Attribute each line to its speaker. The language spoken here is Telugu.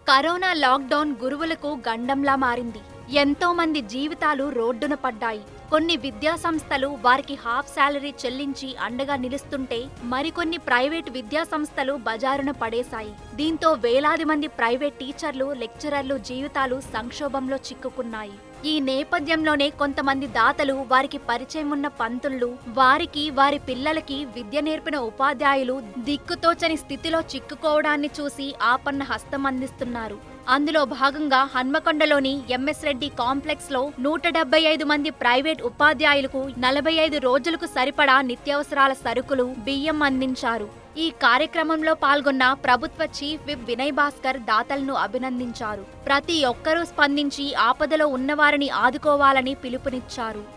Speaker 1: కరోనా లాక్డౌన్ గురువులకు గండంలా మారింది ఎంతో మంది జీవితాలు రోడ్డున పడ్డాయి కొన్ని విద్యా సంస్థలు వారికి హాఫ్ శాలరీ చెల్లించి అండగా నిలుస్తుంటే మరికొన్ని ప్రైవేట్ విద్యా సంస్థలు బజారున పడేశాయి దీంతో వేలాది మంది ప్రైవేట్ టీచర్లు లెక్చరర్లు జీవితాలు సంక్షోభంలో చిక్కుకున్నాయి ఈ నేపథ్యంలోనే కొంతమంది దాతలు వారికి పరిచయం ఉన్న పంతుళ్ళు వారికి వారి పిల్లలకి విద్య నేర్పిన ఉపాధ్యాయులు దిక్కుతోచని స్థితిలో చిక్కుకోవడాన్ని చూసి ఆపన్న హస్తం అందిస్తున్నారు అందులో భాగంగా హన్మకొండలోని ఎంఎస్ రెడ్డి కాంప్లెక్స్ లో నూట డెబ్బై ఐదు మంది ప్రైవేట్ ఉపాధ్యాయులకు నలభై ఐదు రోజులకు సరిపడా నిత్యావసరాల సరుకులు బియ్యం అందించారు ఈ కార్యక్రమంలో పాల్గొన్న ప్రభుత్వ చీఫ్ విప్ వినయ్ భాస్కర్ దాతలను అభినందించారు ప్రతి ఒక్కరూ స్పందించి ఆపదలో ఉన్నవారిని ఆదుకోవాలని పిలుపునిచ్చారు